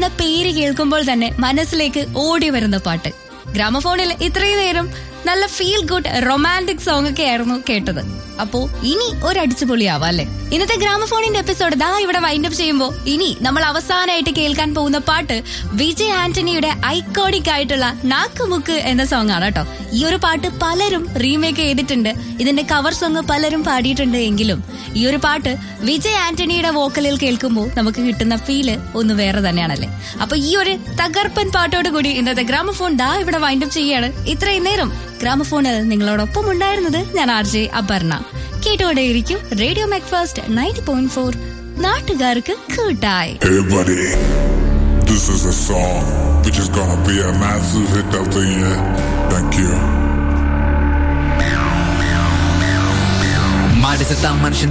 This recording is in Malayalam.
എന്ന പേര് കേൾക്കുമ്പോൾ തന്നെ മനസ്സിലേക്ക് ഓടി വരുന്ന പാട്ട് ഗ്രാമഫോണിൽ ഇത്രയും നേരം നല്ല ഫീൽ ഗുഡ് റൊമാൻറ്റിക് സോങ് ഒക്കെ ആയിരുന്നു കേട്ടത് അപ്പോ ഇനി ഒരു അടിച്ചുപൊളിയാവാം അല്ലെ ഇന്നത്തെ ഗ്രാമഫോണിന്റെ എപ്പിസോഡ് ദാ ഇവിടെ വൈൻഡപ്പ് ചെയ്യുമ്പോൾ ഇനി നമ്മൾ അവസാനമായിട്ട് കേൾക്കാൻ പോകുന്ന പാട്ട് വിജയ് ആന്റണിയുടെ ഐക്കോണിക് ആയിട്ടുള്ള നാക്കുമുക്ക് എന്ന സോങ് ആണ് കേട്ടോ ഈ ഒരു പാട്ട് പലരും റീമേക്ക് ചെയ്തിട്ടുണ്ട് ഇതിന്റെ കവർ സോങ് പലരും പാടിയിട്ടുണ്ട് എങ്കിലും ഈ ഒരു പാട്ട് വിജയ് ആന്റണിയുടെ വോക്കലിൽ കേൾക്കുമ്പോൾ നമുക്ക് കിട്ടുന്ന ഫീല് ഒന്ന് വേറെ തന്നെയാണല്ലേ അപ്പൊ ഈ ഒരു തകർപ്പൻ പാട്ടോട് കൂടി ഇന്നത്തെ ഗ്രാമഫോൺ ദാ ഇവിടെ വൈൻഡപ്പ് ചെയ്യാണ് ഇത്രയും നേരം ഗ്രാമഫോണിൽ നിങ്ങളോടൊപ്പം ഉണ്ടായിരുന്നത് ഞാൻ ആർ ജെ അപർണ കേട്ടോടെയിരിക്കും radio Macfast ninety point four നാട്ടുകാർക്ക് കൂട്ടായി Hey buddy, this is a song which is gonna be a massive hit of the year. Thank you. മടുത്ത മനുഷ്യൻ